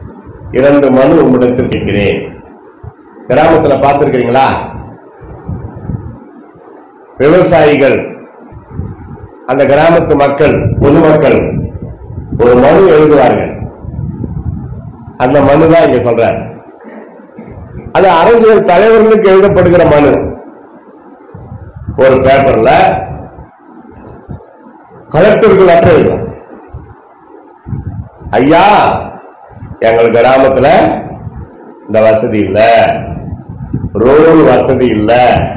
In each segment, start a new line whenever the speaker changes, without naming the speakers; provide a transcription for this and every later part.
இரண்டு மனு உம்மிடத்தில் கேட்கிறேன் கிராமத்துல பார்த்திருக்கிறீங்களா விவசாயிகள் அந்த கிராமத்து மக்கள் பொதுமக்கள் ஒரு மனு எழுதுவார்கள் அந்த மனு தான் இங்க சொல்றார் அது அரசியல் தலைவர்களுக்கு எழுதப்படுகிற மனு ஒரு பேப்பர்ல கலெக்டருக்கு லெட்டர் எழுதும் ஐயா எங்கள் கிராமத்துல இந்த வசதி இல்ல ரோடு வசதி இல்ல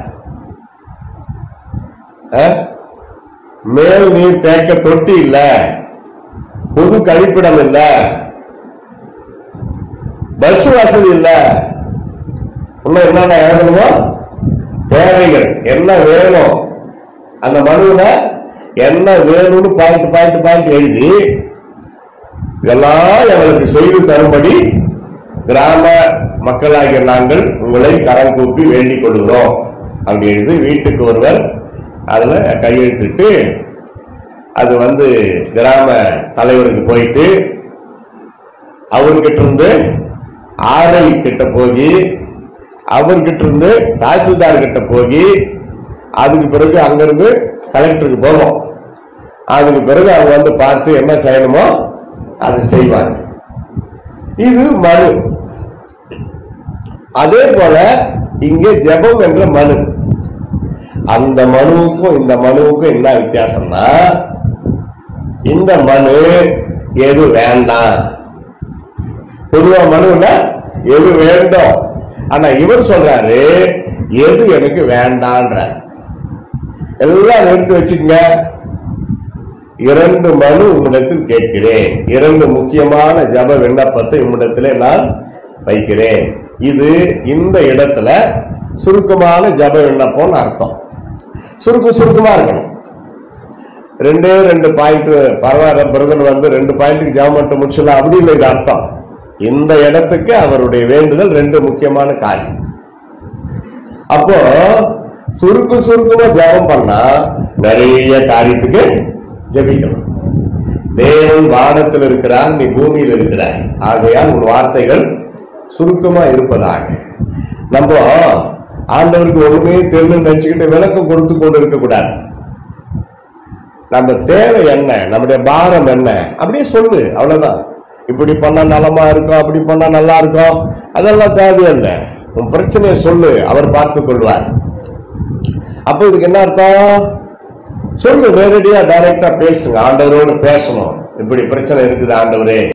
அஹ், மேல் நீர் தேக்க தொட்டி இல்ல பொது கழிப்பிடம் இல்ல பஸ் வசதி இல்ல இன்னும் என்னென்ன எழுதணுமோ தேவைகள் என்ன வேணும் அந்த மனுவுல என்ன வேணும்னு பாயிண்ட் பாயிண்ட் பாயிண்ட் எழுதி இதெல்லாம் எங்களுக்கு செய்து தரும்படி கிராம மக்களாகிய நாங்கள் உங்களை கரம் கூப்பி வேண்டிக் கொள்கிறோம் அப்படி எழுதி வீட்டுக்கு ஒருவர் அதுல கையெழுத்திட்டு அது வந்து கிராம தலைவருக்கு போயிட்டு அவர்கிட்ட இருந்து ஆர்ஐ கிட்ட போய் அவர்கிட்ட இருந்து தாசில்தார் கிட்ட போய் அதுக்கு பிறகு அங்கிருந்து கலெக்டருக்கு போகும் அதுக்கு பிறகு அவங்க வந்து பார்த்து என்ன செய்யணுமோ அதை செய்வாங்க இது மனு அதே போல இங்கே ஜெபம் என்ற மனு அந்த மனுவுக்கும் இந்த மனுவுக்கும் என்ன வித்தியாசம்னா இந்த மனு எது வேண்டாம் பொதுவா மனுல எது வேண்டும் ஆனா இவர் சொல்றாரு எது எனக்கு வேண்டான்ற எல்லாம் அதை எடுத்து வச்சுக்கங்க இரண்டு மனு உம்மிடத்தில் கேட்கிறேன் இரண்டு முக்கியமான ஜப விண்ணப்பத்தை உம்மிடத்திலே நான் வைக்கிறேன் இது இந்த இடத்துல சுருக்கமான ஜப விண்ணப்பம்னு அர்த்தம் சுருக்கம் சுருக்கமா இருக்கணும் ரெண்டே ரெண்டு பாயிண்ட் பரவாயில்ல பிரதர் வந்து ரெண்டு பாயிண்ட்டுக்கு ஜபம் மட்டும் முடிச்சிடலாம் அப்படி இல்லை இது அர்த்தம் இந்த இடத்துக்கு அவருடைய வேண்டுதல் ரெண்டு முக்கியமான காரியம் அப்போ சுருக்கம் சுருக்கமா ஜெபம் பண்ணா நிறைய காரியத்துக்கு ஜெபிக்கணும் தேவன் வானத்தில் இருக்கிறார் நீ பூமியில் இருக்கிறாய் ஆகையால் உன் வார்த்தைகள் சுருக்கமா இருப்பதாக நம்ம ஆண்டவருக்கு ஒண்ணுமே தெரியல நினைச்சுக்கிட்டு விளக்கம் கொடுத்து கொண்டு இருக்க கூடாது நம்ம தேவை என்ன நம்முடைய பாரம் என்ன அப்படியே சொல்லு அவ்வளவுதான் இப்படி பண்ணா நலமா இருக்கும் அப்படி பண்ணா நல்லா இருக்கும் அதெல்லாம் தேவையில்லை உன் பிரச்சனையை சொல்லு அவர் பார்த்துக் கொள்வார் அப்போ இதுக்கு என்ன அர்த்தம் சொல்லு நேரடியா டைரக்டா பேசுங்க ஆண்டவரோடு பேசணும் இப்படி பிரச்சனை இருக்குது ஆண்டவரே